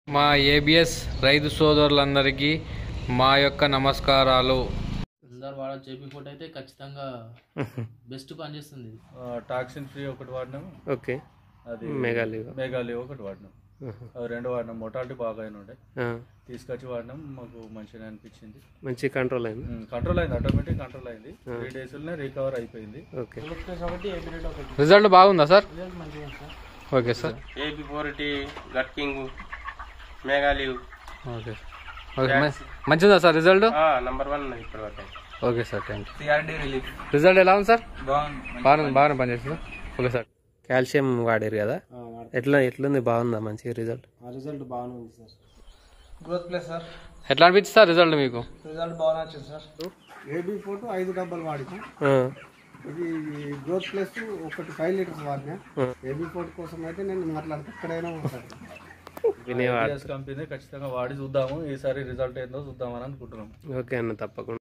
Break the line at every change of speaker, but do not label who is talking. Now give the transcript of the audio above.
మా ఏబిఎస్ రైతు సోదరులందరికీ మా యొక్క నమస్కారాలు
అందరు వాడ జేపీ ఫోటో అయితే ఖచ్చితంగా బెస్ట్ పనిచేస్తుంది ఇది
టాక్సిన్ ఫ్రీ ఒకటి వాడినాం
ఓకే
అది
మెగాలివ్
మేఘాలయ ఒకటి వాడినాం అవి రెండు వాడినాం మొటాలిటీ బాగా అయిన ఉండే తీసుకొచ్చి వాడినాం మాకు మంచిగా అనిపించింది
మంచి కంట్రోల్ అయింది
కంట్రోల్ అయింది ఆటోమేటిక్ కంట్రోల్ అయింది త్రీ డేస్లోనే రికవర్ అయిపోయింది
ఓకే
ఒకటి ఏపీ రేట్ ఒకటి
రిజల్ట్ బాగుందా సార్
రిజల్ట్ మంచిగా ఉంది sir
okay sir
AP forty gut king మేఘాలివ్
ఓకే ఓకే మంచిదా సార్ రిజల్ట్
నంబర్ వన్ ఇప్పటి వరకు
okay sir thank you
CRD relief
result ఎలా ఉంది సార్
బాగుంది
బాగానే బాగానే పనిచేస్తుందా ఓకే సార్
కాల్షియం వాడారు కదా ఎట్లా ఎట్లుంది బాగుందా మంచి రిజల్ట్
రిజల్ట్ బాగానే ఉంది సార్
గ్రోత్ ప్లస్ సార్
ఎట్లా అనిపించింది సార్ రిజల్ట్ మీకు
రిజల్ట్ బాగానే వచ్చింది సార్
ఏబీ ఫోటో ఐదు డబ్బాలు వాడినా ఇది గ్రోత్ ప్లస్ ఒకటి ఫైవ్ లీటర్స్ వాడినా ఏబీ ఫోటో కోసం అయితే నేను మాట్లాడితే ఎక్కడైనా ఉంటాను
వినేవాడు
కంపెనీ ఖచ్చితంగా వాడి చూద్దాము ఈసారి రిజల్ట్ ఏందో చూద్దామని అనుకుంటున్నాం
ఓకే అన్న తప్పకుండా